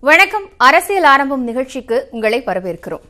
வணக்கம் அரசியல் ஆரம்பம் நிகழ்ச்சிக்கு உங்களை வரவேற்கிறோம்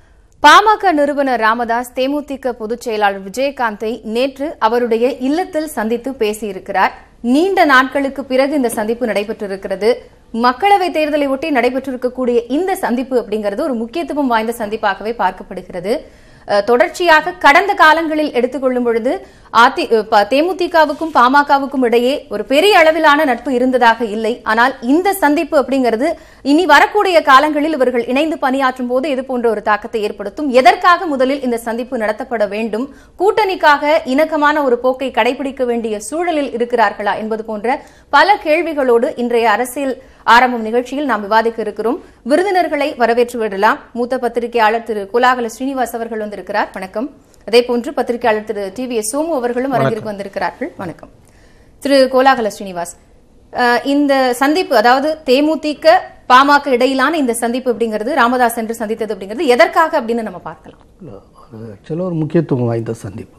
பாமக நிறுவனர் ராமதாஸ் தேமுதிக பொதுச் செயலாளர் விஜயகாந்தை நேற்று அவருடைய இல்லத்தில் சந்தித்து பேசியிருக்கிறார் நீண்ட நாட்களுக்கு பிறகு இந்த சந்திப்பு நடைபெற்றிருக்கிறது மக்களவைத் தேர்தலை ஒட்டி நடைபெற்றிருக்கக்கூடிய இந்த சந்திப்பு அப்படிங்கிறது ஒரு முக்கியத்துவம் வாய்ந்த சந்திப்பாகவே பார்க்கப்படுகிறது அஹ், தொடர்ச்சியாக கடந்த காலங்களில் எடுத்துக்கொள்ளும் பொழுது அதி ப- தேமுதிகவுக்கும் பாமகவுக்கும் இடையே ஒரு பெரிய அளவிலான நட்பு இருந்ததாக இல்லை ஆனால் இந்த சந்திப்பு அப்படிங்கிறது இனி வரக்கூடிய காலங்களில் இவர்கள் இணைந்து பணியாற்றும் போது இது போன்ற ஒரு தாக்கத்தை ஏற்படுத்தும் எதற்காக முதலில் இந்த சந்திப்பு நடத்தப்பட வேண்டும் கூட்டணிக்காக இணக்கமான ஒரு போக்கை கடைபிடிக்க வேண்டிய சூழலில் இருக்கிறார்களா என்பது போன்ற பல கேள்விகளோடு இன்றைய அரசியல் ஆரம்பம் நிகழ்ச்சியில் நாம் விவாதிக்க இருக்கிறோம் விருந்தினர்களை வரவேற்று விடலாம் மூத்த பத்திரிகையாளர் திரு குலாகல ஸ்ரீனிவாஸ் அவர்கள் வந்திருக்கிறார் வணக்கம் அதே போன்று பத்திரிகையாளர் Thiru T V S Somu அவர்களும் அரங்கிற்கு வந்திருக்கிறார்கள் வணக்கம் திரு கோலாகல ஸ்ரீனிவாஸ் அஹ், இந்த சந்திப்பு அதாவது தேமுதிக பாமக இடையிலான இந்த சந்திப்பு அப்படிங்கிறது ராமதாஸ் என்று சந்தித்தது அப்படிங்கிறது எதற்காக அப்படின்னு நம்ம பார்க்கலாம் இல்லை அது ஆக்சுவலாக ஒரு முக்கியத்துவம் வாய்ந்த சந்திப்பு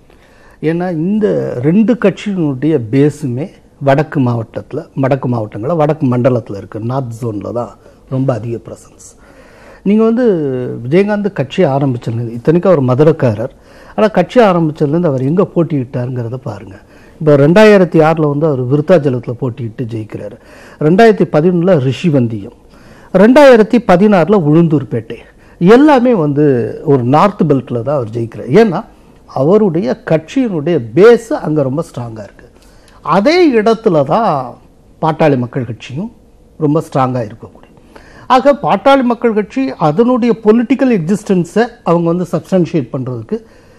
ஏன்னா இந்த ரெண்டு கட்சியினுடைய பேஸுமே வடக்கு மாவட்டத்தில் வடக்கு மாவட்டங்களில் வடக்கு மண்டலத்தில் இருக்குது நார்த் ஜோனில் தான் ரொம்ப அதிக ப்ரெசன்ஸ் நீங்கள் வந்து விஜயகாந்த் கட்சி ஆரம்பிச்சதுலேருந்து இத்தனைக்கும் அவர் மதுரக்காரர் ஆனால் கட்சி ஆரம்பிச்சதுலேருந்து அவர் எங்கே போட்டியிட்டாருங்கிறத பாருங்கள் இப்போ ரெண்டாயிரத்தி ஆறில் வந்து அவர் விருத்தாச்சலத்தில் போட்டியிட்டு ஜெயிக்கிறாரு ரெண்டாயிரத்தி பதினொன்றில் ரிஷிவந்தியம் ரெண்டாயிரத்தி பதினாறில் உளுந்தூர்பேட்டை எல்லாமே வந்து ஒரு நார்த் பெல்ட்டில் தான் அவர் ஜெயிக்கிறார் ஏன்னா அவருடைய கட்சியினுடைய பேஸ் அங்கே ரொம்ப ஸ்ட்ராங்காக இருக்குது அதே இடத்துல தான் பாட்டாளி மக்கள் கட்சியும் ரொம்ப ஸ்ட்ராங்காக இருக்கக்கூடிய ஆக பாட்டாளி மக்கள் கட்சி அதனுடைய பொலிட்டிக்கல் எக்ஸிஸ்டன்ஸை அவங்க வந்து சப்ஸ்டன்ஷியேட் பண்ணுறதுக்கு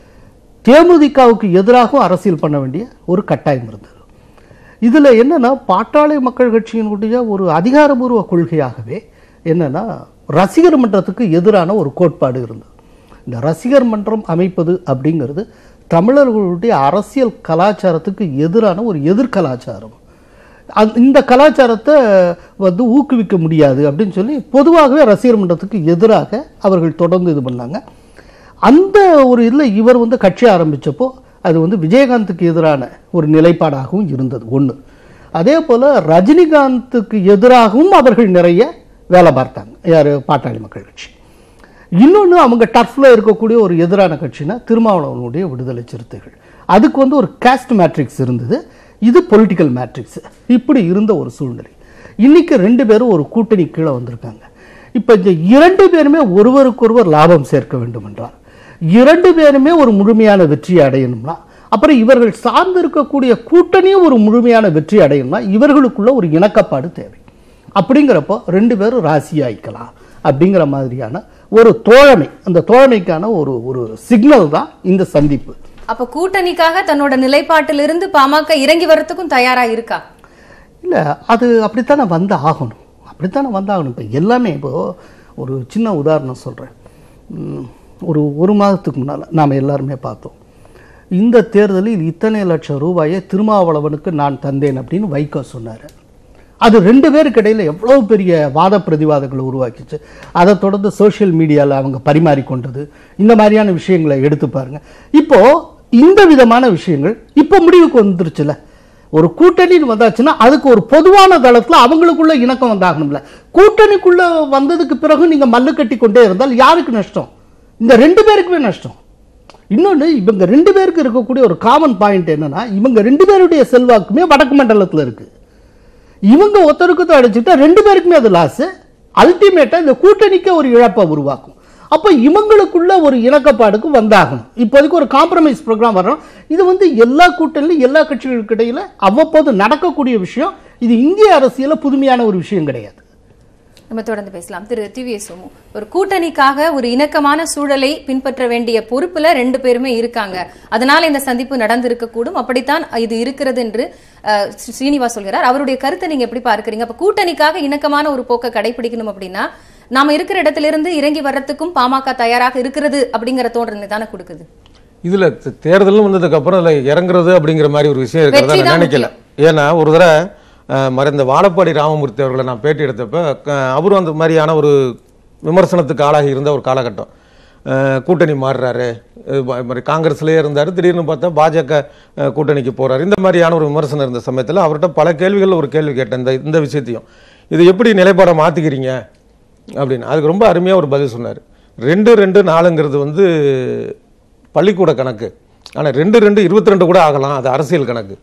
தேமுதிகவுக்கு எதிராகவும் அரசியல் பண்ண வேண்டிய ஒரு கட்டாயம் இருந்தது இதில் என்னன்னா பாட்டாளி மக்கள் கட்சியினுடைய ஒரு அதிகாரபூர்வ கொள்கையாகவே என்னன்னா ரசிகர் மன்றத்துக்கு எதிரான ஒரு கோட்பாடு இருந்தது இந்த ரசிகர் மன்றம் அமைப்பது அப்படிங்கிறது தமிழர்களுடைய அரசியல் கலாச்சாரத்துக்கு எதிரான ஒரு எதிர்கலாச்சாரம் அந்த- இந்த கலாச்சாரத்தை வந்து ஊக்குவிக்க முடியாது அப்படின்னு சொல்லி பொதுவாகவே ரசிகர் மன்றத்துக்கு எதிராக அவர்கள் தொடர்ந்து இது பண்ணாங்க அந்த ஒரு இதில் இவர் வந்து கட்சி ஆரம்பிச்சப்போ அது வந்து விஜயகாந்துக்கு எதிரான ஒரு நிலைப்பாடாகவும் இருந்தது ஒன்று அதே போல் ரஜினிகாந்துக்கு எதிராகவும் அவர்கள் நிறைய வேலை பார்த்தாங்க யார் பாட்டாளி மக்கள் கட்சி இன்னொன்று அவங்க டஃப்பில் இருக்கக்கூடிய ஒரு எதிரான கட்சினா திருமாவளவனுடைய விடுதலை சிறுத்தைகள் அதுக்கு வந்து ஒரு காஸ்ட் மேட்ரிக்ஸ் இருந்தது இது பொலிட்டிக்கல் மேட்ரிக்ஸ் இப்படி இருந்த ஒரு சூழ்நிலை இன்னைக்கு ரெண்டு பேரும் ஒரு கூட்டணி கீழே வந்திருக்காங்க இப்போ இந்த இரண்டு பேருமே ஒருவருக்கொருவர் லாபம் சேர்க்க வேண்டும் என்றால் இரண்டு பேருமே ஒரு முழுமையான வெற்றி அடையணும்னா அப்புறம் இவர்கள் சார்ந்து இருக்கக்கூடிய கூட்டணியும் ஒரு முழுமையான வெற்றி அடையணும்னா இவர்களுக்குள்ள ஒரு இணக்கப்பாடு தேவை அப்படிங்கிறப்போ ரெண்டு பேரும் ராசி ஆயிக்கலாம் அப்படிங்கிற மாதிரியான ஒரு தோழமை அந்த தோழமைக்கான ஒரு ஒரு சிக்னல் தான் இந்த சந்திப்பு அப்ப கூட்டணிக்காக தன்னோட நிலைப்பாட்டிலிருந்து பாமக இறங்கி வர்றதுக்கும் தயாரா இருக்கா இல்லை அது அப்படித்தானே வந்து ஆகணும் அப்படித்தானே வந்தாகணும் இப்போ எல்லாமே இப்போ ஒரு சின்ன உதாரணம் சொல்கிறேன் ஒரு ஒரு மாதத்துக்கு முன்னால் நாம் எல்லாருமே பார்த்தோம் இந்த தேர்தலில் இத்தனை லட்சம் ரூபாயை திருமாவளவனுக்கு நான் தந்தேன் அப்படின்னு வைகோ சொன்னார் அது ரெண்டு பேருக்கு இடையில எவ்வளவு பெரிய வாத பிரதிவாதங்களை உருவாக்கிச்சு அதை தொடர்ந்து சோஷியல் மீடியாவில் அவங்க பரிமாறிக்கொண்டது இந்த மாதிரியான விஷயங்களை எடுத்து பாருங்க இப்போ இந்த விதமான விஷயங்கள் இப்போ முடிவுக்கு வந்துருச்சுல ஒரு கூட்டணின்னு வந்தாச்சுன்னா அதுக்கு ஒரு பொதுவான தளத்துல அவங்களுக்குள்ள இணக்கம் வந்தாகணும்ல கூட்டணிக்குள்ள வந்ததுக்கு பிறகு நீங்க மல்லு கட்டி கொண்டே இருந்தால் யாருக்கு நஷ்டம் இந்த ரெண்டு பேருக்குமே நஷ்டம் இன்னொன்று இவங்க ரெண்டு பேருக்கு இருக்கக்கூடிய ஒரு காமன் பாயிண்ட் என்னன்னா இவங்க ரெண்டு பேருடைய செல்வாக்குமே வடக்கு மண்டலத்தில் இருக்கு இவங்க ஒருத்தருக்கு அடிச்சுட்டா ரெண்டு பேருக்குமே அது லாஸ் அல்டிமேட்டா இந்த கூட்டணிக்கு ஒரு இழப்பை உருவாக்கும் அப்போ இவங்களுக்குள்ள ஒரு இணக்கப்பாடுக்கு வந்தாகணும் இப்போதைக்கு ஒரு காம்ப்ரமைஸ் ப்ரோக்ராம் வரோம் இது வந்து எல்லா கூட்டணிலும் எல்லா கட்சிகளுக்கு இடையில அவ்வப்போது நடக்கக்கூடிய விஷயம் இது இந்திய அரசியல புதுமையான ஒரு விஷயம் கிடையாது நம்ம தொடர்ந்து பேசலாம் திரு டி வி சோமு ஒரு கூட்டணிக்காக ஒரு இணக்கமான சூழலை பின்பற்ற வேண்டிய பொறுப்புல ரெண்டு பேருமே இருக்காங்க அதனால இந்த சந்திப்பு நடந்திருக்க கூடும் அப்படித்தான் இது இருக்கிறது என்று அஹ், ஸ்ரீ- ஸ்ரீனிவாஸ் சொல்கிறார் அவருடைய கருத்தை நீங்க எப்படி பார்க்கறீங்க அப்ப கூட்டணிக்காக இணக்கமான ஒரு போக்கை கடைபிடிக்கணும் அப்படின்னா நாம இருக்கிற இடத்திலிருந்து இறங்கி வர்றதுக்கும் பாமக தயாராக இருக்கிறது அப்படிங்கிற தோன்றலை தானே கொடுக்குது இதுல தே- தேர்தல்னு வந்ததுக்கு அப்புறம் அதுல இறங்குறது அப்படிங்கிற மாதிரி ஒரு விஷயம் இருக்கிறதா வெற்றி நான் தான் நினைக்கல ஏன்னா ஒரு தடவை அஹ், மறைந்த வாழப்பாடி ராமமூர்த்தி அவர்களை நான் பேட்டி எடுத்தப்ப க- அவரும் அந்த மாதிரியான ஒரு விமர்சனத்துக்கு ஆளாகி இருந்த ஒரு காலகட்டம் அஹ், கூட்டணி மாறுறாரு இது மா- மாதிரி காங்கிரஸ்லயே இருந்தாரு திடீர்னு பார்த்தா பாஜக அஹ், கூட்டணிக்கு போறாரு இந்த மாதிரியான ஒரு விமர்சனம் இருந்த சமயத்தில் அவர்கிட்ட பல கேள்விகள் ஒரு கேள்வி கேட்டேன் இந்த இந்த விஷயத்தையும் இது எப்படி நிலைப்பாடை மாத்திக்கிறீங்க அப்படின்னு அதுக்கு ரொம்ப அருமையா ஒரு பதில் சொன்னார் ரெண்டு ரெண்டு நாலுங்கிறது வந்து பள்ளிக்கூட கணக்கு ஆனா ரெண்டு ரெண்டு இருபத்தி ரெண்டு கூட ஆகலாம் அது அரசியல் கணக்கு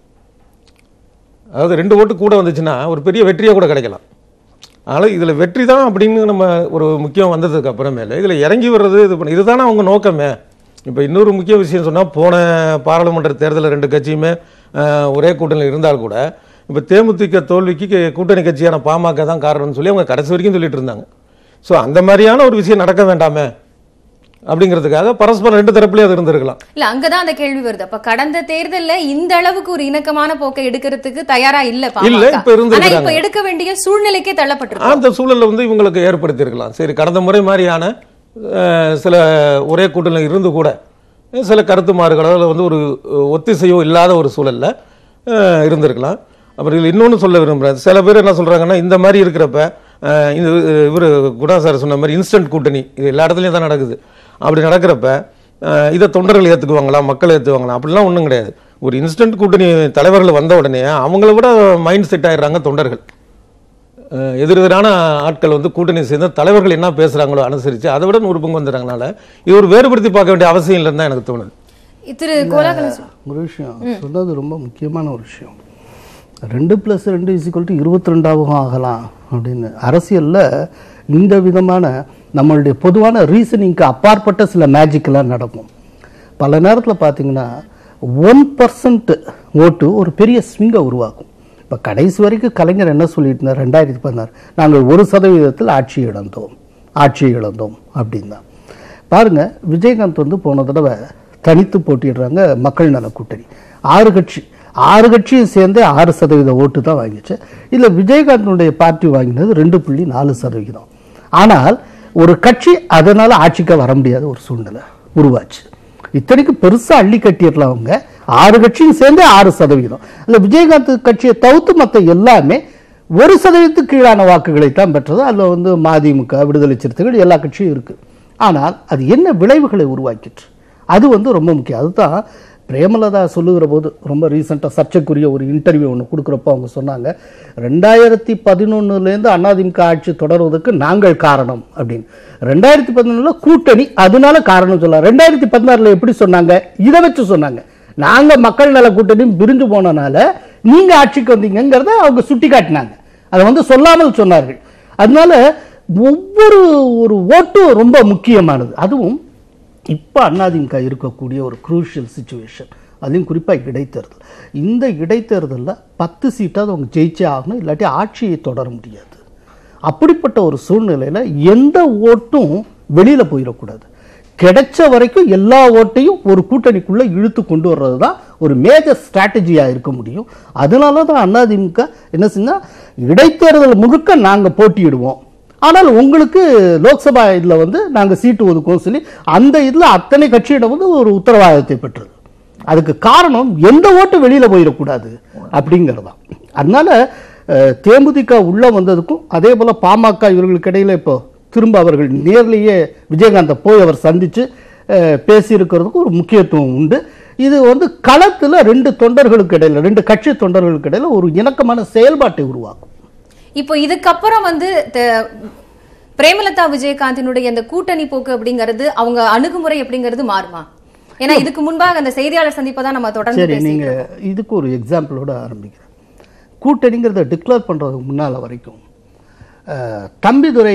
அதாவது ரெண்டு ஓட்டு கூட வந்துச்சுன்னா ஒரு பெரிய வெற்றியாக கூட கிடைக்கலாம் அதனால் இதில் வெற்றி தான் அப்படின்னு நம்ம ஒரு முக்கியம் வந்ததுக்கு அப்புறமேல இதில் இறங்கி வர்றது இது பண்ண இதுதானே அவங்க நோக்கமே இப்போ இன்னொரு முக்கிய விஷயம் சொன்னால் போன பாராளுமன்ற தேர்தலில் ரெண்டு கட்சியுமே அஹ், ஒரே கூட்டணியில் இருந்தால் கூட இப்போ தேமுதிக தோல்விக்கு கே- கூட்டணி கட்சியான பாமக தான் காரணம்னு சொல்லி அவங்க கடைசி வரைக்கும் சொல்லிட்டு இருந்தாங்க ஸோ அந்த மாதிரியான ஒரு விஷயம் நடக்க வேண்டாமே அப்படிங்கிறதுக்காக பரஸ்பரம் ரெண்டு தரப்புலேயும் அது இருந்திருக்கலாம் இல்ல அங்கதான் அந்த கேள்வி வருது அப்ப கடந்த தேர்தல்ல இந்த அளவுக்கு ஒரு இணக்கமான போக்கை எடுக்கிறதுக்கு தயாரா இல்ல இல்ல, பாமக இப்ப இருந்திருக்காங்க. ஆனா இப்ப எடுக்க வேண்டிய சூழ்நிலைக்கே தள்ளப்பட்டிருக்கு அந்த சூழல்ல வந்து இவங்களுக்கு ஏற்படுத்தியிருக்கலாம் சரி கடந்த முறை மாதிரியான அஹ், சில ஒரே கூட்டணியில் இருந்து கூட அஹ், சில கருத்து மாறுகளோ இல்லை வந்து ஒரு அஹ், ஒத்திசையோ இல்லாத ஒரு சூழல்ல அஹ், இருந்திருக்கலாம் அப்புறம் இதில் இன்னொன்று சொல்ல விரும்புகிறேன் சில பேர் என்ன சொல்றாங்கன்னா இந்த மாதிரி இருக்கிறப்ப அஹ், இந்த இவர் குணா சார் சொன்ன மாதிரி இன்ஸ்டன்ட் கூட்டணி இது எல்லா இடத்துலையும் தான் நடக்குது அப்படி நடக்கிறப்ப அஹ், இதை தொண்டர்கள் ஏற்றுக்குவாங்களா மக்கள் ஏற்றுவாங்களா அப்படிலாம் ஒன்றும் கிடையாது ஒரு இன்ஸ்டன்ட் கூட்டணி தலைவர்கள் வந்த உடனே அவங்கள விட மைண்ட் செட் ஆயிடுறாங்க தொண்டர்கள் அஹ் எதிரெதிரான ஆட்கள் வந்து கூட்டணி சேர்ந்து தலைவர்கள் என்ன பேசுறாங்களோ அனுசரித்து அதை விட நூறு பங்கு வந்துடுறாங்கனால இது ஒரு வேறுபடுத்தி பார்க்க வேண்டிய அவசியம் இல்லைன்னு தான் எனக்கு தோணுது திரு கோலாகல ஒரு விஷயம் சொன்னது ரொம்ப முக்கியமான ஒரு விஷயம் ரெண்டு ப்ளஸ் ரெண்டு இசிக்கல் டு இருபத்தி ரெண்டாவும் ஆகலாம் அப்படின்னு அரசியலில் இந்த விதமான நம்மளுடைய பொதுவான ரீசனிங்க்கு அப்பாற்பட்ட சில மேஜிக்கெல்லாம் நடக்கும் பல நேரத்தில் பார்த்தீங்கன்னா ஒன் பர்சன்ட் ஓட்டு ஒரு பெரிய ஸ்விங்கை உருவாக்கும் இப்போ கடைசி வரைக்கும் கலைஞர் என்ன சொல்லிட்டு இருந்தார் ரெண்டாயிரத்தி பதினாறு நாங்கள் ஒரு சதவீதத்தில் ஆட்சி இழந்தோம் ஆட்சியை இழந்தோம் அப்படின்னா பாருங்க விஜயகாந்த் வந்து போன தடவை தனித்து போட்டிடுறாங்க மக்கள் நல கூட்டணி ஆறு கட்சி ஆறு கட்சியும் சேர்ந்து ஆறு சதவீத ஓட்டு தான் வாங்கிச்சு இதில் விஜயகாந்தனுடைய பார்ட்டி வாங்கினது ரெண்டு புள்ளி நாலு சதவிகிதம் ஆனால் ஒரு கட்சி அதனால ஆட்சிக்கு வர முடியாத ஒரு சூழ்நிலை உருவாச்சு இத்தனைக்கு பெருசா அள்ளி கட்டிடலாம் அவங்க ஆறு கட்சியும் சேர்ந்து ஆறு சதவீதம் இல்ல விஜயகாந்த் கட்சியை தவிர்த்து மற்ற எல்லாமே ஒரு சதவீதத்துக்கு கீழான வாக்குகளை தான் பெற்றது அதில் வந்து மதிமுக விடுதலை சிறுத்தைகள் எல்லா கட்சியும் இருக்கு ஆனால் அது என்ன விளைவுகளை உருவாக்கிற்று அது வந்து ரொம்ப முக்கியம் அதுதான் பிரேமலதா சொல்லுகிற போது ரொம்ப ரீசெண்டாக சர்ச்சைக்குரிய ஒரு இன்டர்வியூ ஒன்று கொடுக்குறப்போ அவங்க சொன்னாங்க ரெண்டாயிரத்தி பதினொன்னுலேருந்து அதிமுக ஆட்சி தொடர்வதற்கு நாங்கள் காரணம் அப்படின்னு ரெண்டாயிரத்தி பதினொன்றில் கூட்டணி அதனால காரணம் சொல்லலாம் ரெண்டாயிரத்தி பதினாறில் எப்படி சொன்னாங்க இதை வச்சு சொன்னாங்க நாங்கள் மக்கள் நல கூட்டணி பிரிஞ்சு போனனால நீங்கள் ஆட்சிக்கு வந்தீங்கங்கிறத அவங்க சுட்டி காட்டினாங்க அதை வந்து சொல்லாமல் சொன்னார்கள் அதனால ஒவ்வொரு ஒரு ஓட்டும் ரொம்ப முக்கியமானது அதுவும் இப்போ அதிமுக இருக்கக்கூடிய ஒரு குரூஷியல் சுச்சுவேஷன் அதுலேயும் குறிப்பாக இடைத்தேர்தல் இந்த இடைத்தேர்தலில் பத்து சீட்டாவது அவங்க ஜெயிச்சே ஆகணும் இல்லாட்டி ஆட்சியை தொடர முடியாது அப்படிப்பட்ட ஒரு சூழ்நிலையில் எந்த ஓட்டும் வெளியில் போயிடக்கூடாது கிடைச்ச வரைக்கும் எல்லா ஓட்டையும் ஒரு கூட்டணிக்குள்ளே இழுத்து கொண்டு வர்றது தான் ஒரு மேஜர் ஸ்ட்ராட்டஜியாக இருக்க முடியும் அதனால தான் அதிமுக என்ன செஞ்சா இடைத்தேர்தல் முழுக்க நாங்கள் போட்டியிடுவோம் ஆனால் உங்களுக்கு லோக்சபா இதில் வந்து நாங்கள் சீட்டு ஒதுக்குவோம் சொல்லி அந்த இதில் அத்தனை கட்சியிடம் வந்து ஒரு உத்தரவாதத்தை பெற்றது அதுக்கு காரணம் எந்த ஓட்டு வெளியில் போயிடக்கூடாது அப்படிங்கிறதான் அதனால அஹ், தேமுதிக உள்ள வந்ததுக்கும் அதே போல பாமக இவர்களுக்கு இடையில இப்போ திரும்ப அவர்கள் நேர்லேயே விஜயகாந்தை போய் அவர் சந்திச்சு அஹ், பேசியிருக்கிறதுக்கு ஒரு முக்கியத்துவம் உண்டு இது வந்து களத்தில் ரெண்டு தொண்டர்களுக்கு இடையில ரெண்டு கட்சி தொண்டர்களுக்கு இடையில ஒரு இணக்கமான செயல்பாட்டை உருவாக்கும் இப்போ இதுக்கப்புறம் வந்து த- பிரேமலதா விஜயகாந்தினுடைய அந்த கூட்டணி போக்கு அப்படிங்கிறது அவங்க அணுகுமுறை அப்படிங்கிறது மாறுமா ஏன்னா இதுக்கு முன்பாக அந்த செய்தியாளர் சந்திப்பை தான் நம்ம தொடர்ந்து சரி பேசிட்டு நீங்க இதுக்கு ஒரு எக்ஸாம்பிளோட ஆரம்பிக்கிறேன் கூட்டணிங்கிறத டிக்ளேர் பண்றதுக்கு முன்னால வரைக்கும் அஹ், தம்பிதுரை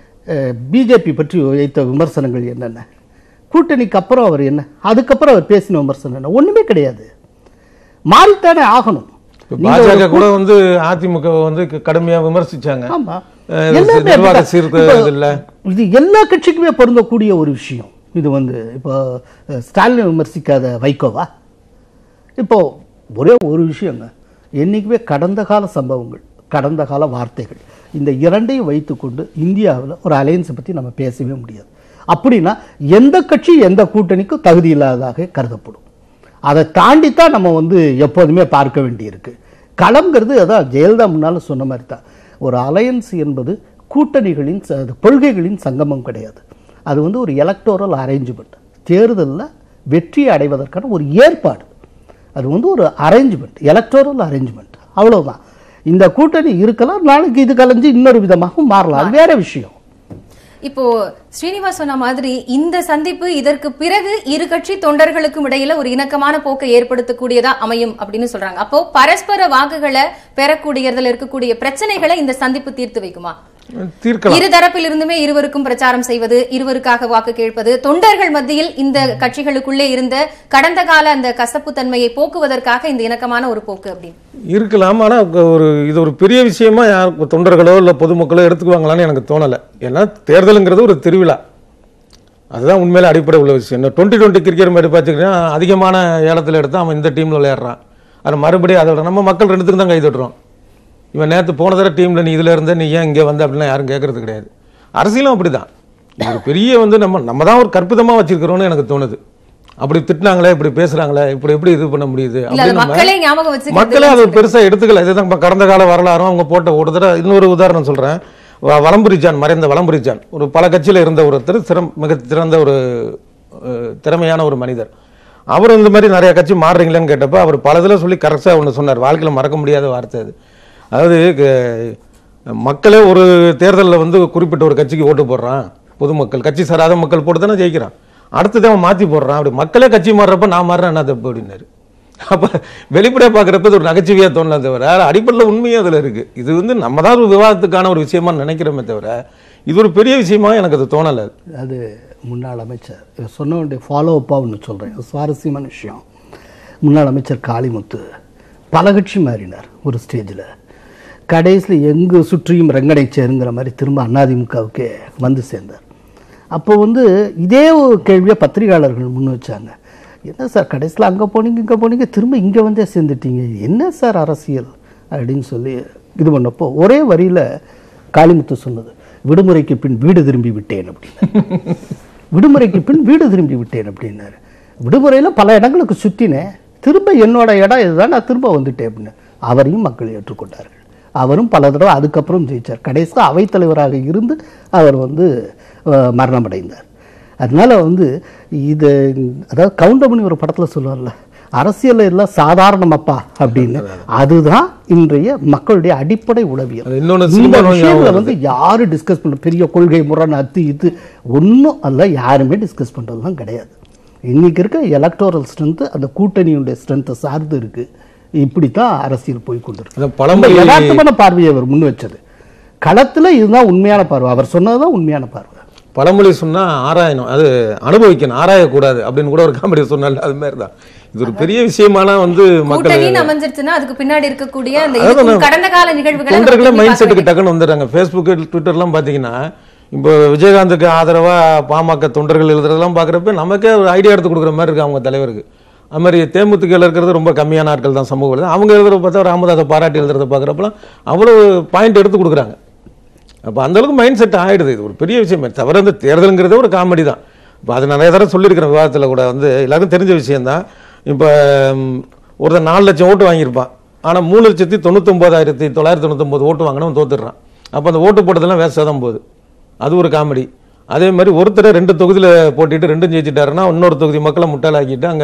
பிஜேபி பற்றி வைத்த விமர்சனங்கள் என்னென்ன கூட்டணிக்கு அப்புறம் அவர் என்ன அதுக்கப்புறம் அவர் பேசின விமர்சனம் என்ன ஒண்ணுமே கிடையாது மாறித்தானே ஆகணும் இப்ப நீங்க ஒரு பாஜக கூட வந்து அதிமுக வந்து க- கடுமையா விமர்சிச்சாங்க ஆமா அஹ் இது எல்லாமே நிர்வாக அப்படிதான். சீர்கு- இப்போ இது இல்ல. இது எல்லா கட்சிக்குமே பொருந்தக்கூடிய ஒரு விஷயம் இது வந்து இப்போ அஹ், ஸ்டாலினை விமர்சிக்காத வைகோவா இப்போ ஒரே ஒரு விஷயங்க என்னைக்குமே கடந்த கால சம்பவங்கள் கடந்த கால வார்த்தைகள் இந்த இரண்டையும் வைத்துக்கொண்டு இந்தியாவில் ஒரு அலையன்ஸை பற்றி நம்ம பேசவே முடியாது அப்படின்னா எந்த கட்சி எந்த கூட்டணிக்கும் தகுதி இல்லாததாக கருதப்படும் அதை தாண்டித்தான் நம்ம வந்து எப்போதுமே பார்க்க வேண்டியிருக்கு களம்ங்கிறது அதான் ஜெயலலிதா முன்னால் சொன்ன மாதிரி தான் ஒரு அலையன்ஸ் என்பது கூட்டணிகளின் ச- அது கொள்கைகளின் சங்கமம் கிடையாது அது வந்து ஒரு எலக்டோரல் அரேஞ்ச்மெண்ட் தேர்தலில் வெற்றி அடைவதற்கான ஒரு ஏற்பாடு அது வந்து ஒரு அரேஞ்ச்மெண்ட் எலக்டோரல் அரேஞ்ச்மெண்ட் அவ்வளவுதான் இந்த கூட்டணி இருக்கலாம் நாளைக்கு இது கலைஞ்சு இன்னொரு விதமாக மாறலாம் அது வேற விஷயம் இப்போ ஸ்ரீனிவாஸ் சொன்ன மாதிரி இந்த சந்திப்பு இதற்கு பிறகு இரு கட்சி தொண்டர்களுக்கும் இடையில ஒரு இணக்கமான போக்கை ஏற்படுத்தக்கூடியதா அமையும் அப்படின்னு சொல்றாங்க அப்போ பரஸ்பர வாக்குகளை பெறக்கூடியதுல இருக்கக்கூடிய பிரச்சனைகளை இந்த சந்திப்பு தீர்த்து வைக்குமா தீர்க்கலாம் இரு தரப்பில் இருந்துமே இருவருக்கும் பிரச்சாரம் செய்வது இருவருக்காக வாக்கு கேட்பது தொண்டர்கள் மத்தியில் இந்த கட்சிகளுக்குள்ளே இருந்த கடந்த கால அந்த கசப்பு தன்மையை போக்குவதற்காக இந்த இணக்கமான ஒரு போக்கு அப்படின்னு இருக்கலாம் ஆனா ஒரு இது ஒரு பெரிய விஷயமா யார் தொண்டர்களோ இல்ல பொதுமக்களோ எடுத்துக்குவாங்களான்னு எனக்கு தோணல ஏன்னா தேர்தலுங்கிறது ஒரு திருவிழா அதுதான் உண்மையில அடிப்படை உள்ள விஷயம் இந்த டுவெண்ட்டி டுவெண்ட்டி கிரிக்கெட் மாதிரி பார்த்துக்கிட்டா அதிகமான ஏலத்தில் எடுத்து அவன் இந்த டீம்ல விளையாடுறான் அது மறுபடியும் அதோட நம்ம மக்கள் ரெண்டுத்துக்கும் தான் கை தட்டுறோம் இவன் நேற்று போன தடவை டீம்ல நீ இதுல இருந்த நீ ஏன் இங்கே வந்த அப்படிலாம் யாரும் கேட்கறது கிடையாது அரசியலும் அப்படிதான் இது ஒரு பெரிய வந்து நம்ம நம்ம தான் ஒரு கற்பிதமா வச்சிருக்கிறோம்னு எனக்கு தோணுது அப்படி திட்டினாங்களே இப்படி பேசுறாங்களே இப்படி எப்படி இது பண்ண முடியுது இல்ல அது அப்படின்னு நம்ம- மக்களே ஞாபகம் வச்சு மக்களே அதை பெருசா எடுத்துக்கல இதுதான் இப்ப கடந்த கால வரலாறும் அவங்க போட்ட ஒரு தடவை இன்னொரு உதாரணம் சொல்றேன் வ- வலம்புரிஜான் மறைந்த வலம்புரிஜான் ஒரு பல கட்சியில இருந்த ஒருத்தர் சிறம் மிக சிறந்த ஒரு அஹ், திறமையான ஒரு மனிதர் அவர் இந்த மாதிரி நிறைய கட்சி மாறுறீங்களேன்னு கேட்டப்ப அவர் பல இதுல சொல்லி கரெக்டாக ஒன்று சொன்னார் வாழ்க்கையில மறக்க முடியாத வார்த்தை அது அதாவது க- மக்களே ஒரு தேர்தலில் வந்து குறிப்பிட்ட ஒரு கட்சிக்கு ஓட்டு போடுறான் பொதுமக்கள் கட்சி சாராத மக்கள் போட்டு தானே ஜெயிக்கிறான் அடுத்தது அவன் மாற்றி போடுறான் அப்படி மக்களே கட்சி மாறுறப்ப நான் மாறுறேன் என்ன தப்பு அப்படின்னாரு அப்ப வெளிப்படையா பார்க்குறப்ப இது ஒரு நகைச்சுவையா தோணல தவிர அடிப்படையில் உண்மையும் அதுல இருக்கு இது வந்து நம்ம தான் ஒரு விவாதத்துக்கான ஒரு விஷயமா நினைக்கிறோமே தவிர இது ஒரு பெரிய விஷயமா எனக்கு அது தோணலை அது முன்னாள் அமைச்சர் இவர் சொன்ன வேண்டிய ஃபாலோ அப்பாக ஒன்று சொல்கிறேன் சுவாரஸ்யமான விஷயம் முன்னாள் அமைச்சர் காளிமுத்து பல கட்சி மாறினார் ஒரு ஸ்டேஜில் கடைசியில் எங்கு சுற்றியும் ரங்கனை சேருங்கிற மாதிரி திரும்ப அதிமுகவுக்கே வந்து சேர்ந்தார் அப்போ வந்து இதே ஒரு கேள்வியை பத்திரிகையாளர்கள் முன் வச்சாங்க என்ன சார் கடைசியில் அங்கே போனீங்க இங்கே போனீங்க திரும்ப இங்கே வந்தே சேர்ந்துட்டீங்க என்ன சார் அரசியல் அப்படின்னு சொல்லி இது பண்ணப்போ ஒரே வரியில் காளிமுத்து சொன்னது விடுமுறைக்கு பின் வீடு திரும்பி விட்டேன் அப்படின்னு விடுமுறைக்கு பின் வீடு திரும்பி விட்டேன் அப்படின்னாரு விடுமுறையில் பல இடங்களுக்கு சுற்றினேன் திரும்ப என்னோட இடம் இதுதான் நான் திரும்ப வந்துட்டேன் அப்படின்னு அவரையும் மக்கள் ஏற்றுக்கொண்டார்கள் அவரும் பல தடவை அதுக்கப்புறம் ஜெயிச்சார் கடைசியாக அவைத்தலைவராக இருந்து அவர் வந்து அஹ், மரணமடைந்தார் அதனால வந்து இது அதாவது கவுண்டமணி ஒரு படத்தில் சொல்லுவார்ல அரசியல் எல்லாம் சாதாரணமப்பா அப்படின்னு அதுதான் இன்றைய மக்களுடைய அடிப்படை உளவியல் அது இன்னொன்னு இந்த சினிமா நோய் விஷயங்களை ஞாபகம் வந்து யாரும் டிஸ்கஸ் பண்ண பெரிய கொள்கை முரண் அத்து இது ஒன்றும் அல்ல யாருமே டிஸ்கஸ் பண்ணுறதுலாம் கிடையாது இன்னைக்கு இருக்க எலக்டோரல் ஸ்ட்ரென்த்து அந்த கூட்டணியுடைய ஸ்ட்ரென்த்தை சார்ந்து இருக்கு இப்படித்தான் அரசியல் போய் கொண்டிருக்கு அந்த ரொம்ப பழமொழி யதார்த்தமான பார்வையை அவர் முன் வச்சது களத்துல இதுதான் உண்மையான பார்வை அவர் சொன்னதுதான் உண்மையான பார்வை பழமொழி சொன்னா ஆராயணும் அது அனுபவிக்கணும் ஆராயக்கூடாது அப்படின்னு கூட ஒரு காமெடி சொன்னால அது மாதிரி தான் இது ஒரு பெரிய விஷயமான வந்து மக்கள் கூட்டணின்னு அமைஞ்சிருச்சுன்னா அதுக்கு பின்னாடி இருக்கக்கூடிய அந்த அதான் இதுக்கும் நான் கடந்த கால நிகழ்வுகளை நம்ம தொண்டர்களே திரும்பி மைண்ட் பார்க்க செட்டுக்கு டக்குன்னு வந்துடுறாங்க ஃபேஸ்புக் ட்விட்டர்லாம் பார்த்தீங்கன்னா இப்போ விஜயகாந்துக்கு ஆதரவா பாமக தொண்டர்கள் எழுதுறதெல்லாம் பார்க்குறப்ப நமக்கே ஒரு ஐடியா எடுத்து கொடுக்குற மாதிரி இருக்கு அவங்க தலைவருக்கு அது மாதிரி தேமுதிகல இருக்கிறது ரொம்ப கம்மியான ஆட்கள் தான் சமூக வலைதளம். அவங்க எழுதுறத பார்த்தா ராமதாஸை பாராட்டி எழுதுறத பார்க்குறப்பலாம் அவ்வளோ பாயிண்ட் எடுத்து கொடுக்குறாங்க அப்போ அந்த அளவுக்கு மைண்ட் செட் ஆயிடுது இது ஒரு பெரிய விஷயம் தவிர இந்த தேர்தலுங்கிறதே ஒரு காமெடி தான் இப்போ அது நிறைய தடவை சொல்லியிருக்கிறேன் விவாதத்தில் கூட வந்து எல்லாருக்கும் தெரிஞ்ச விஷயம்தான் இப்போ ம், ஒருத்தன் நாலு லட்சம் ஓட்டு வாங்கியிருப்பான் ஆனால் மூணு லட்சத்தி தொண்ணூத்தொம்பதாயிரத்தி தொள்ளாயிரத்தி தொண்ணூத்தொம்பது ஓட்டு வாங்கினவன் தோத்துடுறான் அப்போ அந்த ஓட்டு போட்டதெல்லாம் வேஸ்ட்டாக தான் போகுது அது ஒரு காமெடி அதே மாதிரி ஒருத்தரை ரெண்டு தொகுதியில் போட்டிட்டு ரெண்டும் ஜெயிச்சிட்டாருன்னா இன்னொரு தொகுதி மக்களை முட்டாளாக்கிட்டு அங்கே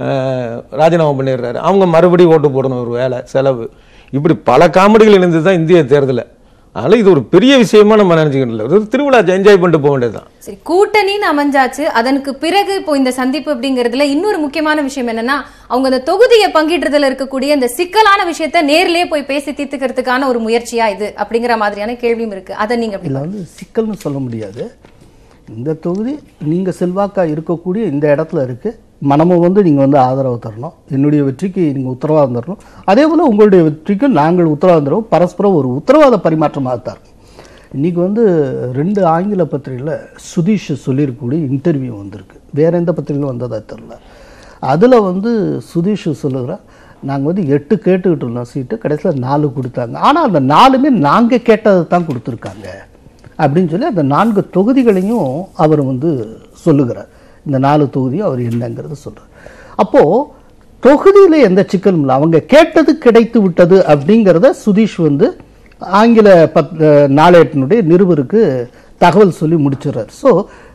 ராஜினாமா பண்ணிடுறாரு அவங்க மறுபடியும் ஓட்டு போடணும் ஒரு வேலை செலவு இப்படி பல காமெடிகள் இணைந்தது தான் இந்திய தேர்தலில் அதனால் இது ஒரு பெரிய விஷயமா நம்ம நினச்சிக்கணும் இல்லை ஒரு திருவிழா என்ஜாய் பண்ணிட்டு போக வேண்டியது தான் சரி கூட்டணின்னு அமைஞ்சாச்சு அதற்கு பிறகு இப்போ இந்த சந்திப்பு அப்படிங்கிறதுல இன்னொரு முக்கியமான விஷயம் என்னன்னா அவங்க அந்த தொகுதியை பங்கிடுறதுல இருக்கக்கூடிய இந்த சிக்கலான விஷயத்த நேர்லயே போய் பேசி தீர்த்துக்கிறதுக்கான ஒரு முயற்சியா இது அப்படிங்கிற மாதிரியான கேள்வியும் இருக்கு அதை நீங்க எப்படி இதில் வந்து சிக்கல்னு சொல்ல முடியாது இந்த தொகுதி நீங்கள் செல்வாக்கா இருக்கக்கூடிய இந்த இடத்துல இருக்குது மனமும் வந்து நீங்கள் வந்து ஆதரவு தரணும் என்னுடைய வெற்றிக்கு நீங்கள் உத்தரவாதம் தரணும் அதே போல் உங்களுடைய வெற்றிக்கு நாங்கள் உத்தரவாதம் தருவோம் பரஸ்பரம் ஒரு உத்தரவாத பரிமாற்றமாக தரணும் இன்றைக்கி வந்து ரெண்டு ஆங்கில பத்திரிகையில் சுதீஷ் சொல்லியிருக்கக்கூடிய இன்டர்வியூ வந்திருக்கு வேறு எந்த பத்திரிகையிலும் வந்ததா தெரில அதில் வந்து சுதீஷ் சொல்லுகிறார் நாங்கள் வந்து எட்டு கேட்டுக்கிட்டு இருந்தோம் சீட்டு கடைசியில் நாலு கொடுத்தாங்க ஆனால் அந்த நாலுமே நாங்கள் கேட்டதை தான் கொடுத்துருக்காங்க அப்படின்னு சொல்லி அந்த நான்கு தொகுதிகளையும் அவர் வந்து சொல்லுகிறார் இந்த நாலு தொகுதியும் அவர் என்னங்கிறது சொல்கிறார் அப்போது தொகுதியில் எந்த சிக்கலும் இல்லை அவங்க கேட்டது கிடைத்து விட்டது அப்படிங்கிறத சுதீஷ் வந்து ஆங்கில பத் நாளேட்டினுடைய நிருபருக்கு தகவல் சொல்லி முடிச்சிடுறார் ஸோ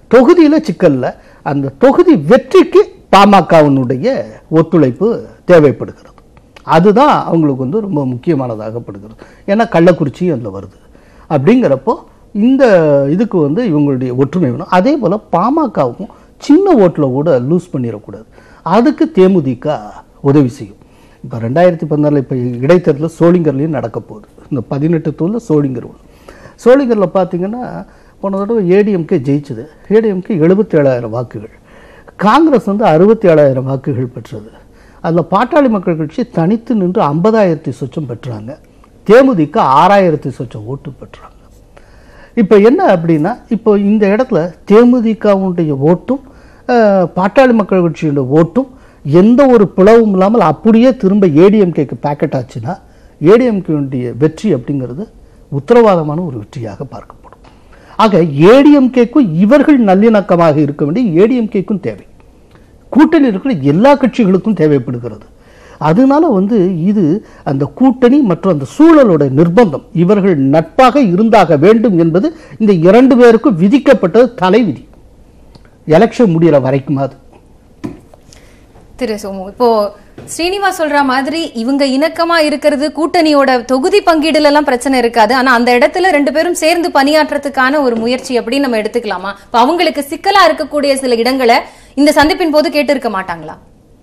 தொகுதியில் சிக்கல்ல அந்த தொகுதி வெற்றிக்கு பாமகவினுடைய ஒத்துழைப்பு தேவைப்படுகிறது அதுதான் அவங்களுக்கு வந்து ரொம்ப முக்கியமானதாகப்படுகிறது ஏன்னா கள்ளக்குறிச்சியும் அதில் வருது அப்படிங்கிறப்போ இந்த இதுக்கு வந்து இவங்களுடைய ஒற்றுமை வேணும் அதே போல் பாமகவும் சின்ன ஓட்டில் கூட லூஸ் பண்ணிடக்கூடாது அதுக்கு தேமுதிக உதவி செய்யும் இப்போ ரெண்டாயிரத்தி பதினாலில் இப்போ இடைத்தேர்தலில் சோளிங்கர்லேயும் நடக்க போகுது இந்த பதினெட்டு தூளில் சோளிங்கர் ஒன்று சோளிங்கரில் பார்த்தீங்கன்னா போன தடவை ஏடிஎம்கே ஜெயிச்சது ஏடிஎம்கே எழுபத்தேழாயிரம் வாக்குகள் காங்கிரஸ் வந்து அறுபத்தி ஏழாயிரம் வாக்குகள் பெற்றது அதில் பாட்டாளி மக்கள் கட்சி தனித்து நின்று ஐம்பதாயிரத்தி சொச்சம் பெற்றாங்க தேமுதிக ஆறாயிரத்தி சொச்சம் ஓட்டு பெற்றாங்க இப்போ என்ன அப்படின்னா இப்போ இந்த இடத்துல தேமுதிகவுடைய ஓட்டும் அஹ், பாட்டாளி மக்கள் கட்சியுடைய ஓட்டும் எந்த ஒரு பிளவும் இல்லாமல் அப்படியே திரும்ப ஏடிஎம்கேக்கு பேக்கெட் ஆச்சுன்னா ஏடிஎம்கேனுடைய வெற்றி அப்படிங்கிறது உத்தரவாதமான ஒரு வெற்றியாக பார்க்கப்படும் ஆக ஏடிஎம்கேக்கும் இவர்கள் நல்லிணக்கமாக இருக்க வேண்டிய ஏடிஎம்கேக்கும் தேவை கூட்டணி இருக்கிற எல்லா கட்சிகளுக்கும் தேவைப்படுகிறது அதனால வந்து இது அந்த கூட்டணி மற்றும் அந்த சூழலோட நிர்பந்தம் இவர்கள் நட்பாக இருந்தாக வேண்டும் என்பது இந்த இரண்டு பேருக்கும் விதிக்கப்பட்டது தலைவிதி எலெக்ஷன் முடிகிற வரைக்கும் அது திரு சோமு இப்போ ஸ்ரீனிவாஸ் சொல்ற மாதிரி இவங்க இணக்கமா இருக்கிறது கூட்டணியோட தொகுதி பங்கீடுல எல்லாம் பிரச்சனை இருக்காது ஆனா அந்த இடத்துல ரெண்டு பேரும் சேர்ந்து பணியாற்றத்துக்கான ஒரு முயற்சி அப்படின்னு நம்ம எடுத்துக்கலாமா இப்ப அவங்களுக்கு சிக்கலா இருக்கக்கூடிய சில இடங்களை இந்த சந்திப்பின் போது கேட்டு இருக்க மாட்டாங்களா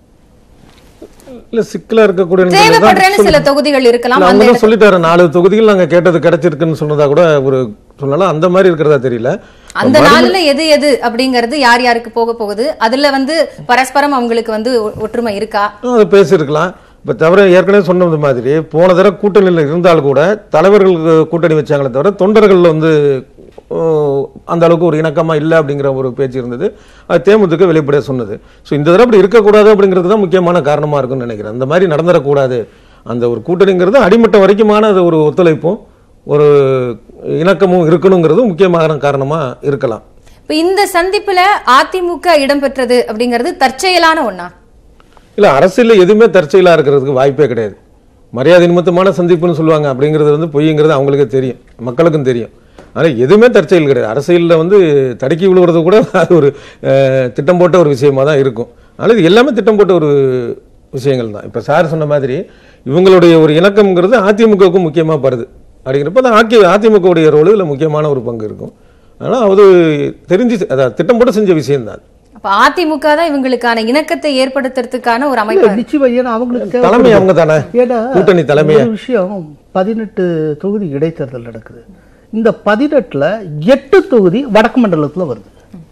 இல்ல சிக்கலா இருக்கக்கூடிய தேவைப்படுறேன்னு சில தொகுதிகள் இருக்கலாம் இல்ல, அந்த அவங்க தான் சொல்லிட்டாரு நாலு தொகுதிகள் நாங்க கேட்டது கிடைச்சிருக்குன்னு சொன்னதா கூட ஒரு சொல்லலாம் அந்த மாதிரி இருக்கிறதா தெரியல அந்த நாளுல எது எது அப்படிங்கறது யார் யாருக்கு போக போகுது அதுல வந்து பரஸ்பரம் அவங்களுக்கு வந்து ஒ- ஒற்றுமை இருக்கா அதை பேசியிருக்கலாம் இப்போ தவிர ஏற்கனவே சொன்னது மாதிரி போன தடவை கூட்டணியில் இருந்தால் கூட தலைவர்களுக்கு கூட்டணி வச்சாங்களே தவிர தொண்டர்கள் வந்து ஓ, அந்த அளவுக்கு ஒரு இணக்கமா இல்லை அப்படிங்கிற ஒரு பேச்சு இருந்தது அது தேமுதிக வெளிப்படையாக சொன்னது ஸோ இந்த தடவை அப்படி இருக்கக்கூடாது அப்படிங்கிறது தான் முக்கியமான காரணமாக இருக்கும்னு நினைக்கிறேன் அந்த மாதிரி நடந்துடக்கூடாது அந்த ஒரு கூட்டணிங்கிறது அடிமட்டம் வரைக்குமான அது ஒரு ஒத்துழைப்பும் ஒரு இணக்கமும் இருக்கணுங்கிறது முக்கியமான காரணமாக இருக்கலாம் இப்ப இந்த சந்திப்புல அதிமுக இடம்பெற்றது அப்படிங்கிறது தற்செயலான ஒண்ணா இல்ல அரசியல்ல எதுவுமே தற்செயலா இருக்கிறதுக்கு வாய்ப்பே கிடையாது மரியாதை நிமித்தமான சந்திப்புன்னு சொல்லுவாங்க அப்படிங்கிறது வந்து பொய்ங்கிறது அவங்களுக்கே தெரியும் மக்களுக்கும் தெரியும் ஆனா எதுவுமே தற்செயல் கிடையாது அரசியல்ல வந்து தடுக்கி விழுவுறது கூட அது ஒரு அஹ், திட்டம் போட்ட ஒரு விஷயமா தான் இருக்கும் அதனால இது எல்லாமே திட்டம் போட்ட ஒரு விஷயங்கள் தான் இப்ப சார் சொன்ன மாதிரி இவங்களுடைய ஒரு இணக்கம்ங்கிறது அதிமுகவுக்கும் முக்கியமா படுது அப்படிங்கிறப்ப அந்த ஆக்கி அதிமுகவுடைய ரோல் இதுல முக்கியமான ஒரு பங்கு இருக்கும் அதனால அது தெரிஞ்சு அதாவது திட்டம் போட்டு செஞ்ச விஷயம் தான் அப்ப அதிமுக தான் இவங்களுக்கான இணக்கத்தை ஏற்படுத்துறதுக்கான ஒரு அமைப்பு நிச்சயமா ஏன்னா அவங்களுக்கு தலைமை தேவைப்படுது. அவங்க தானே ஏன்னா கூட்டணி தலைமையை ஒரு விஷயம் பதினெட்டு தொகுதி இடைத்தேர்தல் நடக்குது இந்த பதினெட்டுல எட்டு தொகுதி வடக்கு மண்டலத்துல வருது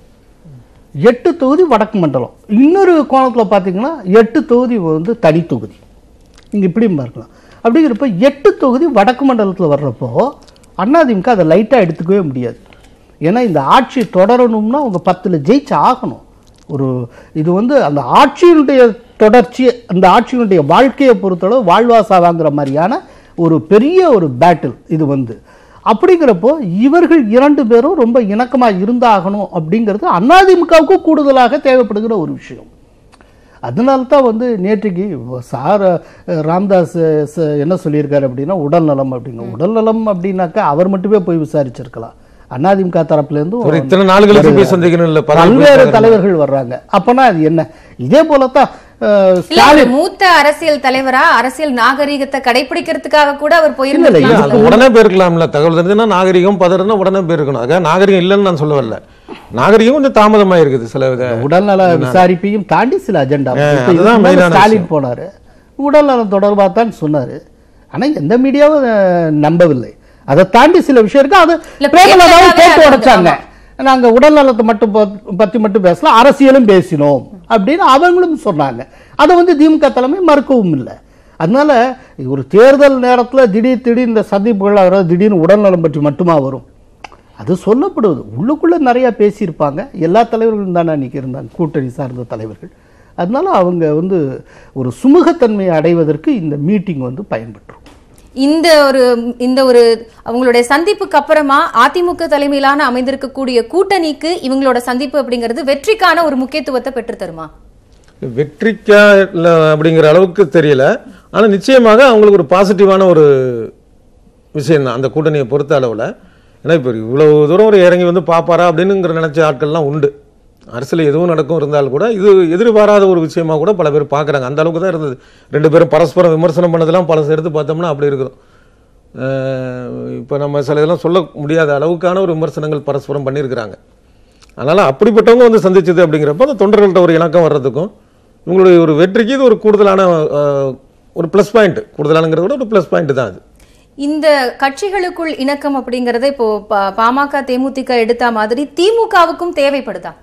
எட்டு தொகுதி வடக்கு மண்டலம் இன்னொரு கோணத்துல பாத்தீங்கன்னா எட்டு தொகுதி வந்து தனி தொகுதி இங்க இப்படியும் பார்க்கலாம் அப்படிங்கிறப்ப எட்டு தொகுதி வடக்கு மண்டலத்துல வர்றப்போ அதிமுக அதை லைட்டா எடுத்துக்கவே முடியாது ஏன்னா இந்த ஆட்சி தொடரணும்னா அவங்க பத்துல ஜெயிச்சு ஆகணும் ஒரு இது வந்து அந்த ஆட்சியினுடைய தொடர்ச்சி அந்த ஆட்சியினுடைய வாழ்க்கையை பொறுத்தளவு வாழ்வாசாவாங்கிற மாதிரியான ஒரு பெரிய ஒரு பேட்டில் இது வந்து அப்படிங்கிறப்போ இவர்கள் இரண்டு பேரும் ரொம்ப இணக்கமா இருந்தாகணும் அப்படிங்கிறது அதிமுகவுக்கு கூடுதலாக தேவைப்படுகிற ஒரு விஷயம் அதனால தான் வந்து நேற்றுக்கு சார் அஹ், ராம்தாஸ் அஹ், ச- என்ன சொல்லியிருக்காரு அப்படின்னா உடல்நலம் அப்படிங்க உடல்நலம் அப்படின்னாக்கா அவர் மட்டுமே போய் விசாரிச்சிருக்கலாம் அதிமுக தரப்புலேருந்து ஒரு இத்தனை நாளுகளுக்கு போய் சந்திக்கணும் இல்ல பதவி பல்வேறு கொடுத்தாங்க. தலைவர்கள் வர்றாங்க அப்பனா அது என்ன இதே போலத்தான் அஹ், இல்ல ஒரு மூத்த அரசியல் தலைவரா அரசியல் நாகரீகத்தை கடைபிடிக்கிறதுக்காக கூட அவர் இல்ல, போயிருந்திருக்கலாம் அது உடனே போயிருக்கலாம்ல தகவல் தெரிஞ்சுன்னா நாகரிகம் பதறனா உடனே போயிருக்கணும் அதான் நாகரிகம் இல்லைன்னு நான் சொல்ல வரல நாகரிகம் கொஞ்சம் தாமதமா இருக்குது சில வித உடல்நல விசாரிப்பையும் தாண்டி சில அஜெண்டா ஆ, இப்ப அதுதான் இதுக்கு மேல மெயினான ஸ்டாலின் போனாரு உடல்நலம் தொடர்பாக தான் சொன்னாரு ஆனா எந்த மீடியாவும் அஹ், நம்பவில்லை அதை தாண்டி சில விஷயம் இருக்கு அது இல்ல, பிரேமலதாவும் பிரேமலதாவே கேட்டு அது உடைச்சாங்க ஆமா. நாங்க உடல் நலத்தை மட்டும் ப- பத்தி மட்டும் பேசல அரசியலும் பேசினோம் அப்படின்னு அவங்களும் சொன்னாங்க அதை வந்து திமுக தலைமை மறுக்கவும் இல்லை அதனால ஒரு தேர்தல் நேரத்துல திடீர் திடீர் இந்த சந்திப்புகள் வர திடீர்னு உடல்நலம் பற்றி மட்டுமா வரும் அது சொல்லப்படுவது உள்ளுக்குள்ள நிறைய பேசியிருப்பாங்க எல்லா தலைவர்களும் தானே அன்னைக்கு இருந்தாங்க கூட்டணி சார்ந்த தலைவர்கள் அதனால அவங்க வந்து ஒரு சுமூகத்தன்மையை அடைவதற்கு இந்த மீட்டிங் வந்து பயன்பட்டுரும் இந்த ஒரு இந்த ஒரு அவங்களுடைய சந்திப்புக்கு அப்புறமா அதிமுக தலைமையிலான அமைந்திருக்கக்கூடிய கூட்டணிக்கு இவங்களோட சந்திப்பு அப்படிங்கிறது வெற்றிக்கான ஒரு முக்கியத்துவத்தை பெற்று தருமா வெற்றிக்கா இல்ல அப்படிங்கிற அளவுக்கு தெரியல ஆனா நிச்சயமாக அவங்களுக்கு ஒரு பாசிட்டிவான ஒரு விஷயம் தான் அந்த கூட்டணியை பொறுத்த அளவுல ஏன்னா இப்போ இவ்வளவு தூரம் ஒரு இறங்கி வந்து பார்ப்பாரா அப்படின்னுங்கிற நினைச்ச ஆட்கள்லாம் உண்டு அரசியல் எதுவும் நடக்கும் இருந்தாலும் கூட இது எதிர்பாராத ஒரு விஷயமா கூட பல பேர் பார்க்குறாங்க அந்த அளவுக்கு தான் இருந்தது ரெண்டு பேரும் பரஸ்பரம் விமர்சனம் பண்ணதெல்லாம் பல எடுத்து பார்த்தோம்னா அப்படி இருக்கும் இப்போ நம்ம சில இதெல்லாம் சொல்ல முடியாத அளவுக்கான ஒரு விமர்சனங்கள் பரஸ்பரம் பண்ணியிருக்கிறாங்க அதனால் அப்படிப்பட்டவங்க வந்து சந்திச்சது அப்படிங்கிறப்ப அந்த தொண்டர்கள்ட்ட ஒரு இணக்கம் வர்றதுக்கும் இவங்களுடைய ஒரு வெற்றிக்கு இது ஒரு கூடுதலான அஹ், ஒரு ப்ளஸ் பாயிண்ட் கூடுதலானங்கிறத விட ஒரு ப்ளஸ் பாயிண்ட் தான் அது இந்த கட்சிகளுக்குள் இணக்கம் அப்படிங்கறது இப்போ பா- பாமக தேமுதிக எடுத்த மாதிரி திமுகவுக்கும் தேவைப்படுதா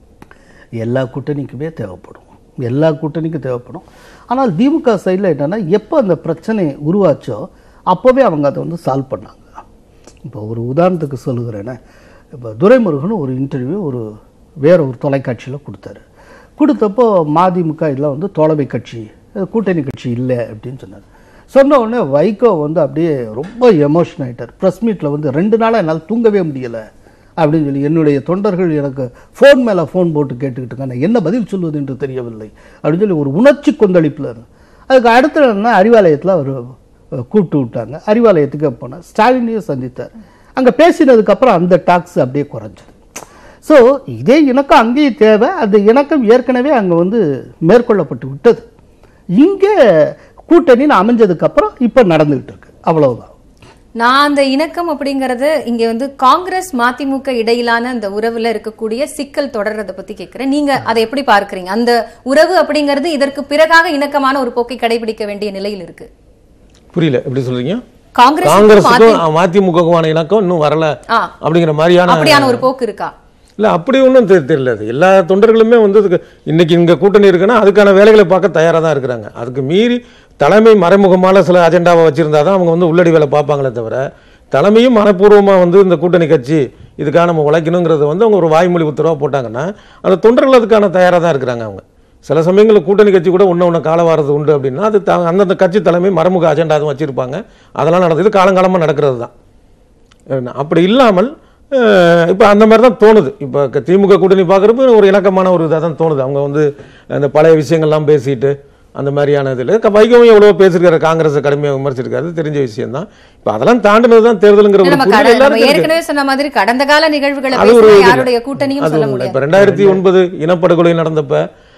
எல்லா கூட்டணிக்குமே தேவைப்படும் எல்லா கூட்டணிக்கும் தேவைப்படும் ஆனால் திமுக சைடில் என்னென்னா எப்போ அந்த பிரச்சனை உருவாச்சோ அப்போவே அவங்க அதை வந்து சால்வ் பண்ணாங்க இப்போ ஒரு உதாரணத்துக்கு சொல்லுகிறேன்னா இப்போ துரைமுருகன் ஒரு இன்டர்வியூ ஒரு வேற ஒரு தொலைக்காட்சியில் கொடுத்தாரு கொடுத்தப்போ மதிமுக இதெல்லாம் வந்து தோழமை கட்சி அது கூட்டணி கட்சி இல்லை அப்படின்னு சொன்னார் சொன்ன உடனே வைகோ வந்து அப்படியே ரொம்ப எமோஷன் ஆயிட்டார் ப்ரெஸ் மீட்டில் வந்து ரெண்டு நாளாக என்னால் தூங்கவே முடியலை அப்படின்னு சொல்லி என்னுடைய தொண்டர்கள் எனக்கு ஃபோன் மேலே ஃபோன் போட்டு கேட்டுக்கிட்டு இருக்காங்க நான் என்ன பதில் சொல்வது என்று தெரியவில்லை அப்படின்னு சொல்லி ஒரு உணர்ச்சி கொந்தளிப்பில் இருந்து அதுக்கு அடுத்த நாள் அறிவாலயத்தில் அவர் அஹ், கூப்பிட்டு விட்டாங்க அறிவாலயத்துக்கு போனேன் ஸ்டாலினையும் சந்தித்தார் அங்கே பேசினதுக்கப்புறம் அந்த டாக்ஸ் அப்படியே குறைஞ்சது ஸோ இதே இணக்கம் அங்கேயும் தேவை அந்த இணக்கம் ஏற்கனவே அங்கே வந்து மேற்கொள்ளப்பட்டு விட்டது இங்கே கூட்டணின்னு அமைஞ்சதுக்கப்புறம் இப்போ நடந்துகிட்டு இருக்கு அவ்வளவுதான் நான் அந்த இணக்கம் அப்படிங்கறது இங்க வந்து காங்கிரஸ் மதிமுக இடையிலான அந்த உறவுல இருக்கக்கூடிய சிக்கல் தொடர்றத பத்தி கேக்குறேன் நீங்க அதை எப்படி பார்க்கறீங்க அந்த உறவு அப்படிங்கிறது இதற்கு பிறகாக இணக்கமான ஒரு போக்கை கடைபிடிக்க வேண்டிய நிலையில் இருக்கு புரியல எப்படி சொல்றீங்க காங்கிரஸ் காங்கிரஸுக்கும் மதிமுகவுமான இணக்கம் இன்னும் வரல ஆ. அப்படிங்கிற மாதிரியான அப்படியான ஒரு போக்கு இருக்கா இல்ல அப்படி ஒன்றும் தெரியல அது எல்லா தொண்டர்களுமே வந்து இதுக்கு இன்னைக்கு இங்க கூட்டணி இருக்குன்னா அதுக்கான வேலைகளை பார்க்க தயாரா தான் இருக்கிறாங்க அதுக்கு மீறி தலைமை மறைமுகமான சில அஜெண்டாவை வச்சிருந்தா தான் அவங்க வந்து உள்ளடி வேலை பார்ப்பாங்களே தவிர தலைமையும் மனப்பூர்வமா வந்து இந்த கூட்டணி கட்சி இதுக்காக நம்ம உழைக்கணுங்கிறத வந்து அவங்க ஒரு வாய்மொழி உத்தரவா போட்டாங்கன்னா அந்த தொண்டர்கள் அதுக்கான தயாரா தான் இருக்கிறாங்க அவங்க சில சமயங்களில் கூட்டணி கட்சி கூட ஒன்று ஒன்று காலவாரது உண்டு அப்படின்னா அது த- அந்தந்த கட்சி தலைமை மறைமுக அஜெண்டா அதுவும் வச்சிருப்பாங்க அதெல்லாம் நடந்தது காலங்காலமா நடக்கிறது தான் அஹ் அப்படி இல்லாமல் இப்போ அந்த மாதிரி தான் தோணுது இப்போ திமுக கூட்டணி பார்க்குறப்ப ஒரு இணக்கமான ஒரு இதாக தான் தோணுது அவங்க வந்து அந்த பழைய விஷயங்கள்லாம் பேசிட்டு அந்த மாதிரியான இதில் வைகவும் எவ்வளவோ பேசியிருக்காரு காங்கிரஸை கடுமையாக விமர்சிச்சிருக்காரு தெரிஞ்ச விஷயம் தான் இப்போ அதெல்லாம் தாண்டினது தான் தேர்தலுங்கிற ஒரு நம்ம புரிதல் கட- நம்ம எல்லாருக்கும் இருக்கு. ஏற்கனவே சொன்ன மாதிரி கடந்த கால நிகழ்வுகளை அது ஒரு பேசினா இது. யாருடைய கூட்டணியும் அது சொல்ல ஒண்ணும் இல்ல. முடியாது இப்ப ரெண்டாயிரத்தி ஒன்பது இனப்படுகொலை நடந்தப்ப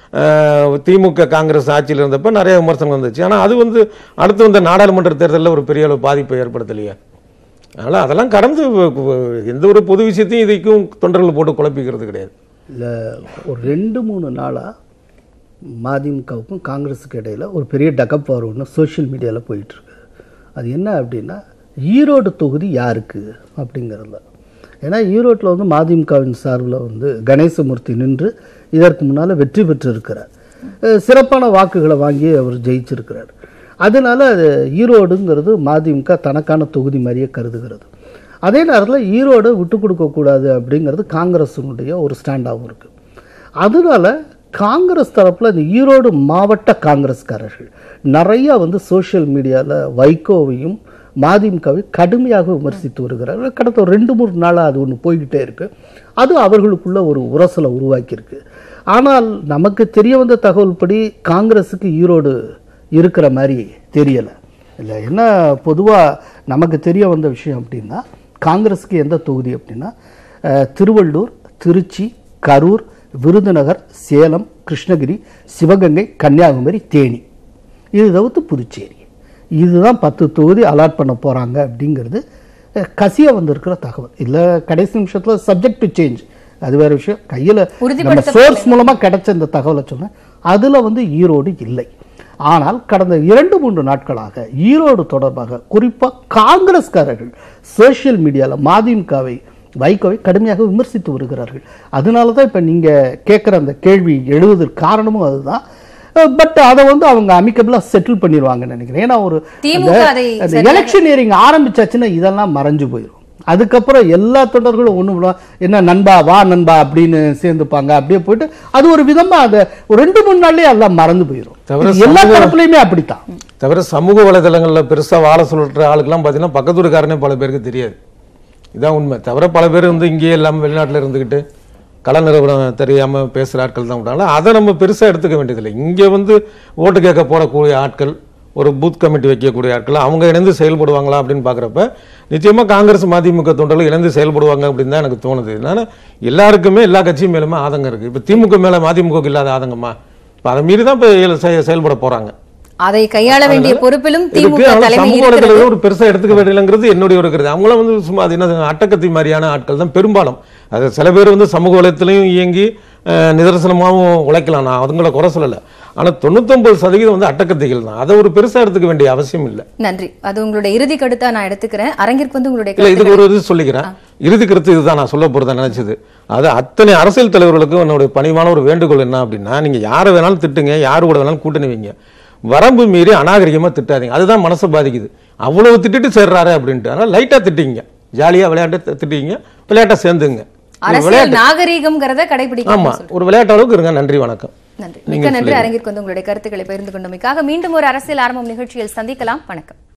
அஹ், திமுக காங்கிரஸ் ஆட்சியில் இருந்தப்ப நிறைய விமர்சனம் வந்துச்சு ஆனா அது வந்து அடுத்து வந்த நாடாளுமன்ற தேர்தலில் ஒரு பெரிய அளவு பாதிப்பை ஏற்படுத்தலையே அதனால அதெல்லாம் கடந்து வ- வ- எந்த ஒரு பொது விஷயத்தையும் இதுக்கும் தொண்டர்கள் போட்டு குழப்பிக்கிறது கிடையாது இல்லை ஒரு ரெண்டு மூணு நாளாக மதிமுகவுக்கும் காங்கிரஸுக்கு இடையில் ஒரு பெரிய டக்கப் வார் ஒன்று சோஷியல் மீடியாவில் போயிட்டுருக்கு அது என்ன அப்படின்னா ஈரோடு தொகுதி யாருக்கு அப்படிங்கிறது தான் ஏன்னா ஈரோட்டில் வந்து மதிமுகவின் சார்பில் வந்து கணேசமூர்த்தி நின்று இதற்கு முன்னால் வெற்றி பெற்றிருக்கிறார் அஹ் சிறப்பான வாக்குகளை வாங்கி அவர் ஜெயிச்சிருக்கிறார் அதனால அது ஈரோடுங்கிறது மதிமுக தனக்கான தொகுதி மாதிரியே கருதுகிறது அதே நேரத்தில் ஈரோடு விட்டு கொடுக்கக்கூடாது அப்படிங்கிறது காங்கிரஸினுடைய ஒரு ஸ்டாண்டாகவும் இருக்குது அதனால காங்கிரஸ் தரப்பில் இந்த ஈரோடு மாவட்ட காங்கிரஸ்காரர்கள் நிறைய வந்து சோஷியல் மீடியாவில் வைகோவையும் மதிமுகவை கடுமையாக விமர்சித்து வருகிறார்கள் கடந்த ஒரு ரெண்டு மூணு நாளாக அது ஒன்று போய்கிட்டே இருக்கு அது அவர்களுக்குள்ள ஒரு உரசலை உருவாக்கியிருக்கு ஆனால் நமக்கு தெரிய வந்த தகவல் படி காங்கிரஸுக்கு ஈரோடு இருக்கிற மாதிரி தெரியலை இல்லை என்ன பொதுவாக நமக்கு தெரிய வந்த விஷயம் அப்படின்னா காங்கிரஸுக்கு எந்த தொகுதி அப்படின்னா அஹ், திருவள்ளூர் திருச்சி கரூர் விருதுநகர் சேலம் கிருஷ்ணகிரி சிவகங்கை கன்னியாகுமரி தேனி இது தவிர்த்து புதுச்சேரி இதுதான் பத்து தொகுதி அலாட் பண்ண போகிறாங்க அப்படிங்கிறது அஹ், கசிய வந்திருக்கிற தகவல் இல்லை கடைசி நிமிஷத்தில் சப்ஜெக்ட் டு சேஞ்ச் அது வேற விஷயம் கையில் நம்ம உறுதிப்படுத்தப்பட்ட சோர்ஸ் மூலமாக கிடைச்ச இந்த தகவலை சொன்னேன் அதில் வந்து ஈரோடு இல்லை ஆனால் கடந்த இரண்டு மூன்று நாட்களாக ஈரோடு தொடர்பாக குறிப்பாக காங்கிரஸ்காரர்கள் சோஷியல் மீடியாவில் மதிமுகவை வைகோவை கடுமையாக விமர்சித்து வருகிறார்கள் அதனால தான் இப்போ நீங்கள் கேட்குற அந்த கேள்வி எழுவதற்கு காரணமும் அதுதான் பட் அதை வந்து அவங்க அமிக்கபிளாக செட்டில் பண்ணிடுவாங்கன்னு நினைக்கிறேன் ஏன்னா ஒரு திமுக அதை அந்த சரியாக- எலெக்ஷனியரிங் ஆரம்பிச்சாச்சுன்னா இதெல்லாம் மறைஞ்சு போயிடும் அதுக்கப்புறம் எல்லா தொண்டர்களும் ஒன்று என்ன நண்பா வா நண்பா அப்படின்னு சேர்ந்துப்பாங்க அப்படியே போயிட்டு அது ஒரு விதமா அதை ஒரு ரெண்டு மூணு நாள்லயே எல்லாம் மறந்து போயிடும் தவிர இது எல்லா சமூக- தரப்புலையுமே அப்படித்தான் தவிர சமூக வலைதளங்களில் பெருசா வாழ சொல்ற ஆளுக்கெல்லாம் பார்த்தீங்கன்னா பக்கத்து வீட்டுக்காரனே பல பேருக்கு தெரியாது இதான் உண்மை தவிர பல பேர் வந்து இங்கேயே இல்லாமல் வெளிநாட்டில் இருந்துக்கிட்டு கல நிறுவனம் தெரியாம பேசுற ஆட்கள் தான் விட்டாங்க அதை நம்ம பெருசா எடுத்துக்க வேண்டியதில்லை இங்க வந்து ஓட்டு கேட்க போறக்கூடிய ஆட்கள் ஒரு பூத் கமிட்டி வைக்கக்கூடிய ஆட்கள் அவங்க இணைந்து செயல்படுவாங்களா அப்படின்னு பார்க்குறப்ப நிச்சயமாக காங்கிரஸ் மதிமுக தொண்டர்கள் இணைந்து செயல்படுவாங்க அப்படின்னு தான் எனக்கு தோணுது அதனால எல்லாருக்குமே எல்லா கட்சியும் மேலுமே ஆதங்கம் இருக்குது இப்போ திமுக மேலே மதிமுக இல்லாத ஆதங்கமா இப்போ அதை மீறி தான் இப்போ செயல்பட போகிறாங்க அதை கையாள வேண்டிய பொறுப்பிலும் இருக்கு திமுக ஆனா தலைமை சமூக இருக்கிறது வலைதளங்களை ஒரு பெருசா எடுத்துக்க வேண்டியங்கிறது என்னுடைய ஒரு கருத்து அவங்களும் வந்து சும்மா அது என்ன அட்டக்கத்தி மாதிரியான ஆட்கள் தான் பெரும்பாலும் அது சில பேர் வந்து சமூக வலைத்தளையும் இயங்கி அஹ், நிதர்சனமாகவும் உழைக்கலாம் நான் அவங்கள குறை சொல்லல ஆனா தொண்ணூத்தொன்பது சதவீதம் வந்து அட்டக்கத்திகள் தான் அதை ஒரு பெருசா எடுத்துக்க வேண்டிய அவசியம் இல்லை நன்றி அது உங்களுடைய இறுதி கருத்தா நான் எடுத்துக்கிறேன் அரங்கிற்கு வந்து உங்களுடைய இல்ல இதுக்கு கருத்துக்களை- ஒரு இது சொல்லிக்கிறேன் இறுதி கருத்து இதுதான் நான் சொல்ல போறதா நினைச்சது அது அத்தனை அரசியல் தலைவர்களுக்கும் என்னுடைய பணிவான ஒரு வேண்டுகோள் என்ன அப்படின்னா நீங்க யாரை வேணாலும் திட்டுங்க யாரு கூட வேணாலும் கூட்டணி வைங்க வரம்பு மீறி அநாகரிகமா திட்டாதீங்க அதுதான் மனசை பாதிக்குது அவ்வளவு திட்டிட்டு சேர்றாரு அப்படின்ட்டு அதனால லைட்டா திட்டிங்க ஜாலியா விளையாட்டு திட்டிங்க விளையாட்டை சேர்ந்துங்க இது அரசியல் விளையாட்டு நாகரீகம்ங்கிறத கடைபிடிக்கணும் ஆமா ஒரு விளையாட்டு அளவுக்கு இருங்க நன்றி வணக்கம் நன்றி நீங்க மிக்க நன்றி சொல்லுங்க. அரங்கிற்கு வந்து உங்களுடைய கருத்துக்களை பகிர்ந்து கொண்டமைக்காக மீண்டும் ஒரு அரசியல் ஆரம்பம் நிகழ்ச்சியில் சந்திக்கலாம் வணக்கம்